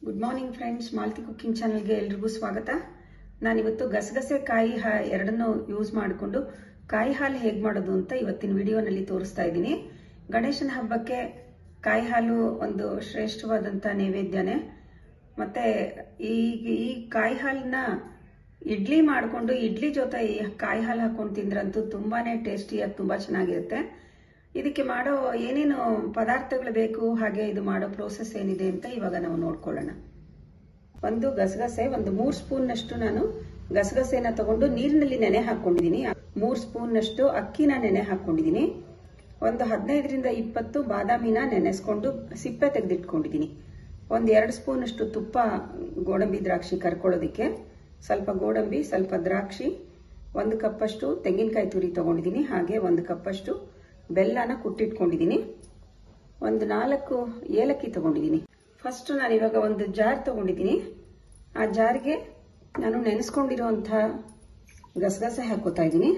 good morning friends Malti cooking ಚಾನಲ್ಗೆ ಎಲ್ರಿಗೂ ಸ್ವಾಗತ ನಾನಿವತ್ತು ಗಸಗಸೆ ಕಾಯಿ ಹಾ ಎರಡನ್ನೂ ಯೂಸ್ ಮಾಡಿಕೊಂಡು ಕಾಯಿ ಹಾಲು ಹೇಗೆ ಮಾಡೋದು ಅಂತ ಇವತ್ತಿನ ವಿಡಿಯೋನಲ್ಲಿ ತೋರಿಸ್ತಾ ಇದ್ದೀನಿ ಗಣೇಶನ ಹಬ್ಬಕ್ಕೆ ಕಾಯಿ ಹಾಲು ಒಂದು ಶ್ರೇಷ್ಠವಾದಂಥ ನೈವೇದ್ಯನೇ ಮತ್ತೆ ಈ ಈ ಕಾಯಿ ಹಾಲನ್ನ ಇಡ್ಲಿ ಮಾಡಿಕೊಂಡು ಇಡ್ಲಿ ಜೊತೆ ಈ ಕಾಯಿ ಹಾಲು ಹಾಕೊಂಡು ತಿಂದ್ರಂತೂ ತುಂಬಾನೇ ಟೇಸ್ಟಿಯಾಗಿ ತುಂಬ ಚೆನ್ನಾಗಿರುತ್ತೆ ಇದಕ್ಕೆ ಮಾಡೋ ಏನೇನು ಪದಾರ್ಥಗಳು ಬೇಕು ಹಾಗೆ ಇದು ಮಾಡೋ ಪ್ರೋಸೆಸ್ ಏನಿದೆ ಅಂತ ಇವಾಗ ನಾವು ನೋಡ್ಕೊಳ್ಳೋಣ ಒಂದು ಗಸಗಸೆ ಒಂದು ಮೂರು ಸ್ಪೂನ್ನಷ್ಟು ನಾನು ಗಸಗಸೆನ ತಗೊಂಡು ನೀರಿನಲ್ಲಿ ನೆನೆ ಹಾಕೊಂಡಿದ್ದೀನಿ ಮೂರು ಸ್ಪೂನ್ನಷ್ಟು ಅಕ್ಕಿನ ನೆನೆ ಹಾಕೊಂಡಿದ್ದೀನಿ ಒಂದು ಹದಿನೈದರಿಂದ ಇಪ್ಪತ್ತು ಬಾದಾಮಿನ ನೆನೆಸ್ಕೊಂಡು ಸಿಪ್ಪೆ ತೆಗೆದಿಟ್ಕೊಂಡಿದ್ದೀನಿ ಒಂದು ಎರಡು ಸ್ಪೂನಷ್ಟು ತುಪ್ಪ ಗೋಡಂಬಿ ದ್ರಾಕ್ಷಿ ಕರ್ಕೊಳ್ಳೋದಕ್ಕೆ ಸ್ವಲ್ಪ ಗೋಡಂಬಿ ಸ್ವಲ್ಪ ದ್ರಾಕ್ಷಿ ಒಂದು ಕಪ್ಪಷ್ಟು ತೆಂಗಿನಕಾಯಿ ತುರಿ ತಗೊಂಡಿದ್ದೀನಿ ಹಾಗೆ ಒಂದು ಕಪ್ಪಷ್ಟು ಬೆಲ್ಲನ ಕುಟ್ಟಿಟ್ಕೊಂಡಿದ್ದೀನಿ ಒಂದು ನಾಲ್ಕು ಏಲಕ್ಕಿ ತಗೊಂಡಿದ್ದೀನಿ ಫಸ್ಟ್ ನಾನು ಇವಾಗ ಒಂದು ಜಾರ್ ತಗೊಂಡಿದ್ದೀನಿ ಆ ಜಾರ್ಗೆ ನಾನು ನೆನೆಸ್ಕೊಂಡಿರುವಂಥ ಗಸಗಸೆ ಹಾಕೋತಾ ಇದ್ದೀನಿ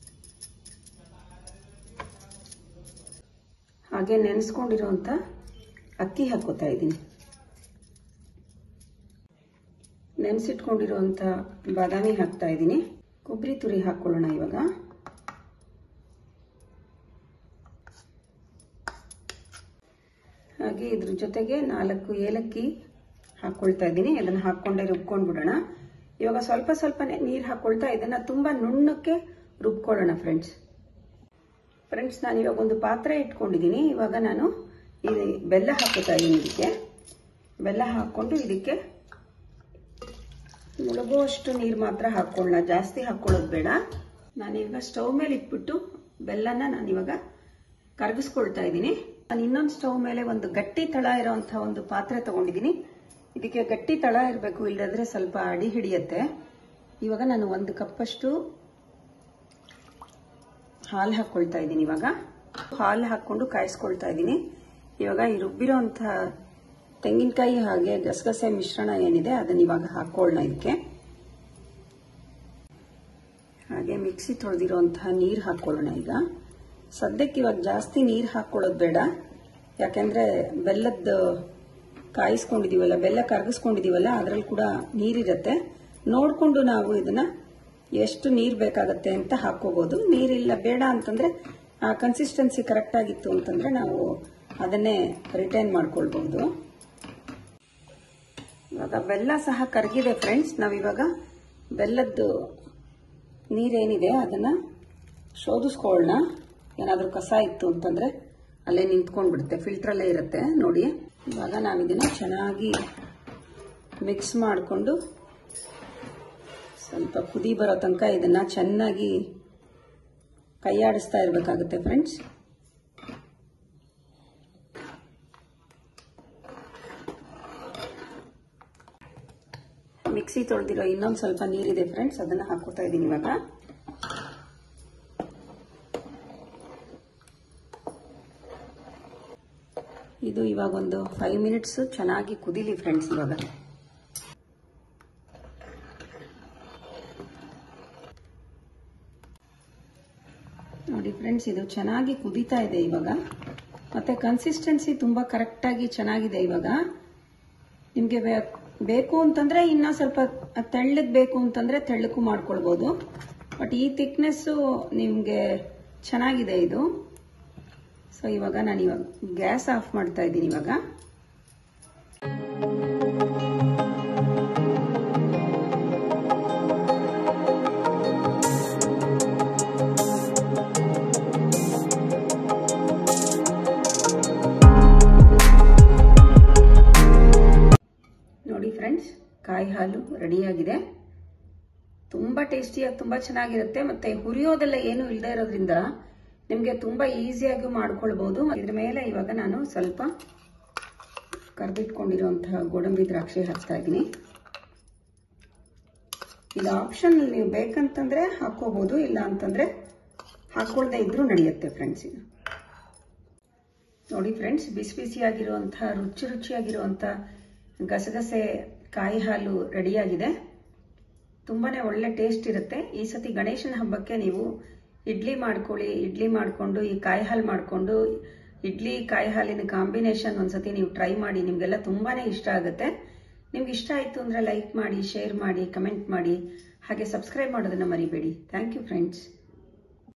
ಹಾಗೆ ನೆನೆಸ್ಕೊಂಡಿರುವಂಥ ಅಕ್ಕಿ ಹಾಕೋತಾ ಇದ್ದೀನಿ ನೆನೆಸಿಟ್ಕೊಂಡಿರುವಂಥ ಬಾದಾಮಿ ಹಾಕ್ತಾ ಇದ್ದೀನಿ ಕೊಬ್ಬರಿ ತುರಿ ಹಾಕ್ಕೊಳ್ಳೋಣ ಇವಾಗ ಹಾಗೆ ಇದ್ರ ಜೊತೆಗೆ ನಾಲ್ಕು ಏಲಕ್ಕಿ ಹಾಕ್ಕೊಳ್ತಾ ಇದ್ದೀನಿ ಅದನ್ನು ಹಾಕ್ಕೊಂಡೆ ರುಬ್ಕೊಂಡ್ಬಿಡೋಣ ಇವಾಗ ಸ್ವಲ್ಪ ಸ್ವಲ್ಪನೇ ನೀರು ಹಾಕ್ಕೊಳ್ತಾ ಇದನ್ನ ತುಂಬಾ ನುಣ್ಣಕ್ಕೆ ರುಬ್ಕೊಳ್ಳೋಣ ಫ್ರೆಂಡ್ಸ್ ಫ್ರೆಂಡ್ಸ್ ನಾನು ಇವಾಗ ಒಂದು ಪಾತ್ರೆ ಇಟ್ಕೊಂಡಿದ್ದೀನಿ ಇವಾಗ ನಾನು ಈ ಬೆಲ್ಲ ಹಾಕೋತಾ ಇದ್ದೀನಿ ಇದಕ್ಕೆ ಬೆಲ್ಲ ಹಾಕ್ಕೊಂಡು ಇದಕ್ಕೆ ಮುಳುಗುವಷ್ಟು ನೀರು ಮಾತ್ರ ಹಾಕ್ಕೊಳ್ಳೋಣ ಜಾಸ್ತಿ ಹಾಕ್ಕೊಳ್ಳೋದು ಬೇಡ ನಾನೀಗ ಸ್ಟವ್ ಮೇಲೆ ಇಟ್ಬಿಟ್ಟು ಬೆಲ್ಲನ ನಾನಿವಾಗ ಕರಗಿಸ್ಕೊಳ್ತಾ ಇದ್ದೀನಿ ನಾನು ಇನ್ನೊಂದು ಸ್ಟವ್ ಮೇಲೆ ಒಂದು ಗಟ್ಟಿ ತಳ ಇರೋಂಥ ಒಂದು ಪಾತ್ರೆ ತಗೊಂಡಿದ್ದೀನಿ ಇದಕ್ಕೆ ಗಟ್ಟಿ ತಳ ಇರಬೇಕು ಇಲ್ಲದ್ರೆ ಸ್ವಲ್ಪ ಅಡಿ ಹಿಡಿಯತ್ತೆ ಇವಾಗ ನಾನು ಒಂದು ಕಪ್ಪಷ್ಟು ಹಾಲು ಹಾಕ್ಕೊಳ್ತಾ ಇದ್ದೀನಿ ಇವಾಗ ಹಾಲು ಹಾಕ್ಕೊಂಡು ಕಾಯಿಸ್ಕೊಳ್ತಾ ಇದ್ದೀನಿ ಇವಾಗ ಈ ರುಬ್ಬಿರೋಂಥ ತೆಂಗಿನಕಾಯಿ ಹಾಗೆ ಗಸಗಸೆ ಮಿಶ್ರಣ ಏನಿದೆ ಅದನ್ನ ಇವಾಗ ಹಾಕೊಳ್ಳೋಣ ಇದಕ್ಕೆ ಹಾಗೆ ಮಿಕ್ಸಿ ತೊಳೆದಿರೋಂತಹ ನೀರು ಹಾಕೊಳ್ಳೋಣ ಈಗ ಸದ್ಯಕ್ಕೆ ಇವಾಗ ಜಾಸ್ತಿ ನೀರು ಹಾಕೊಳ್ಳೋದು ಬೇಡ ಯಾಕೆಂದ್ರೆ ಬೆಲ್ಲದ ಕಾಯಿಸ್ಕೊಂಡಿದೀವಲ್ಲ ಬೆಲ್ಲ ಕರಗಿಸ್ಕೊಂಡಿದೀವಲ್ಲ ಅದರಲ್ಲಿ ಕೂಡ ನೀರಿರುತ್ತೆ ನೋಡಿಕೊಂಡು ನಾವು ಇದನ್ನ ಎಷ್ಟು ನೀರು ಬೇಕಾಗತ್ತೆ ಅಂತ ಹಾಕೋಬಹುದು ನೀರಿಲ್ಲ ಬೇಡ ಅಂತಂದ್ರೆ ಆ ಕನ್ಸಿಸ್ಟೆನ್ಸಿ ಕರೆಕ್ಟ್ ಆಗಿತ್ತು ಅಂತಂದ್ರೆ ನಾವು ಅದನ್ನೇ ರಿಟೈನ್ ಮಾಡ್ಕೊಳ್ಬಹುದು ಇವಾಗ ಬೆಲ್ಲ ಸಹ ಕರಗಿದೆ ಫ್ರೆಂಡ್ಸ್ ನಾವಿವಾಗ ಬೆಲ್ಲದ್ದು ನೀರೇನಿದೆ ಅದನ್ನ ಶೋಧಿಸ್ಕೊಳ್ಳೋಣ ಏನಾದರೂ ಕಸ ಇತ್ತು ಅಂತಂದ್ರೆ ಅಲ್ಲೇ ನಿಂತ್ಕೊಂಡ್ಬಿಡುತ್ತೆ ಫಿಲ್ಟ್ರಲ್ಲೇ ಇರುತ್ತೆ ನೋಡಿ ಇವಾಗ ನಾವು ಇದನ್ನ ಚೆನ್ನಾಗಿ ಮಿಕ್ಸ್ ಮಾಡಿಕೊಂಡು ಸ್ವಲ್ಪ ಕುದಿ ಬರೋ ತನಕ ಇದನ್ನ ಚೆನ್ನಾಗಿ ಕೈಯಾಡಿಸ್ತಾ ಇರಬೇಕಾಗುತ್ತೆ ಫ್ರೆಂಡ್ಸ್ ಮಿಕ್ಸಿ ತೊಳೆದಿರೋ ಇನ್ನೊಂದು ಸ್ವಲ್ಪ ನೀರಿದೆ ಫ್ರೆಂಡ್ಸ್ ಅದನ್ನ ಹಾಕೋತಾ ಇದ್ದೀನಿ ಇವಾಗ ಇದು ಇವಾಗ ಒಂದು ಫೈವ್ ಮಿನಿಟ್ಸ್ ಚೆನ್ನಾಗಿ ಕುದಿಲಿ ಫ್ರೆಂಡ್ಸ್ ಇವಾಗ ನೋಡಿ ಫ್ರೆಂಡ್ಸ್ ಇದು ಚೆನ್ನಾಗಿ ಕುದೀತಾ ಇದೆ ಇವಾಗ ಮತ್ತೆ ಕನ್ಸಿಸ್ಟೆನ್ಸಿ ತುಂಬಾ ಕರೆಕ್ಟ್ ಆಗಿ ಚೆನ್ನಾಗಿದೆ ಇವಾಗ ನಿಮ್ಗೆ ಬೇಕು ಅಂತಂದ್ರೆ ಇನ್ನ ಸ್ವಲ್ಪ ತೆಳ್ಳಗ್ ಬೇಕು ಅಂತಂದ್ರೆ ತೆಳ್ಳಕ್ಕೂ ಮಾಡ್ಕೊಳ್ಬಹುದು ಬಟ್ ಈ ಥಿಕ್ನೆಸ್ಸು ನಿಮ್ಗೆ ಚೆನ್ನಾಗಿದೆ ಇದು ಸೊ ಇವಾಗ ನಾನು ಇವಾಗ ಗ್ಯಾಸ್ ಆಫ್ ಮಾಡ್ತಾ ಇದ್ದೀನಿ ಇವಾಗ ನೋಡಿ ಫ್ರೆಂಡ್ಸ್ ಕಾಯಿ ಹಾಲು ರೆಡಿಯಾಗಿದೆ ತುಂಬಾ ಟೇಸ್ಟಿಯಾಗಿ ತುಂಬಾ ಚೆನ್ನಾಗಿರುತ್ತೆ ಮತ್ತೆ ಹುರಿಯೋದೆಲ್ಲ ಏನು ಇಲ್ಲದೆ ಇರೋದ್ರಿಂದ ನಿಮಗೆ ತುಂಬಾ ಈಸಿಯಾಗಿ ಮಾಡ್ಕೊಳ್ಬಹುದು ಇದ್ರ ಮೇಲೆ ಇವಾಗ ನಾನು ಸ್ವಲ್ಪ ಕರೆದಿಟ್ಕೊಂಡಿರುವಂತಹ ಗೋಡಂಬಿ ದ್ರಾಕ್ಷಿ ಹಾಕ್ತಾ ಇದ್ದೀನಿ ಇದು ಆಪ್ಷನ್ ನೀವು ಬೇಕಂತಂದ್ರೆ ಹಾಕೋಬಹುದು ಇಲ್ಲ ಅಂತಂದ್ರೆ ಹಾಕೊಳ್ದೆ ಇದ್ರೂ ನಡೆಯುತ್ತೆ ಫ್ರೆಂಡ್ಸ್ ಇದು ನೋಡಿ ಫ್ರೆಂಡ್ಸ್ ಬಿಸಿ ಬಿಸಿಯಾಗಿರುವಂತಹ ರುಚಿ ರುಚಿಯಾಗಿರುವಂತಹ ಗಸಗಸೆ ಕಾಯಿ ಹಾಲು ರೆಡಿಯಾಗಿದೆ ತುಂಬಾನೇ ಒಳ್ಳೆ ಟೇಸ್ಟ್ ಇರುತ್ತೆ ಈ ಸತಿ ಗಣೇಶನ ಹಬ್ಬಕ್ಕೆ ನೀವು ಇಡ್ಲಿ ಮಾಡ್ಕೊಳ್ಳಿ ಇಡ್ಲಿ ಮಾಡಿಕೊಂಡು ಈ ಕಾಯಿ ಹಾಲು ಮಾಡಿಕೊಂಡು ಇಡ್ಲಿ ಕಾಯಿ ಹಾಲಿನ ಕಾಂಬಿನೇಷನ್ ಒಂದ್ಸತಿ ನೀವು ಟ್ರೈ ಮಾಡಿ ನಿಮಗೆಲ್ಲ ತುಂಬಾನೇ ಇಷ್ಟ ಆಗುತ್ತೆ ನಿಮ್ಗೆ ಇಷ್ಟ ಆಯಿತು ಅಂದರೆ ಲೈಕ್ ಮಾಡಿ ಶೇರ್ ಮಾಡಿ ಕಮೆಂಟ್ ಮಾಡಿ ಹಾಗೆ ಸಬ್ಸ್ಕ್ರೈಬ್ ಮಾಡೋದನ್ನು ಮರಿಬೇಡಿ ಥ್ಯಾಂಕ್ ಯು ಫ್ರೆಂಡ್ಸ್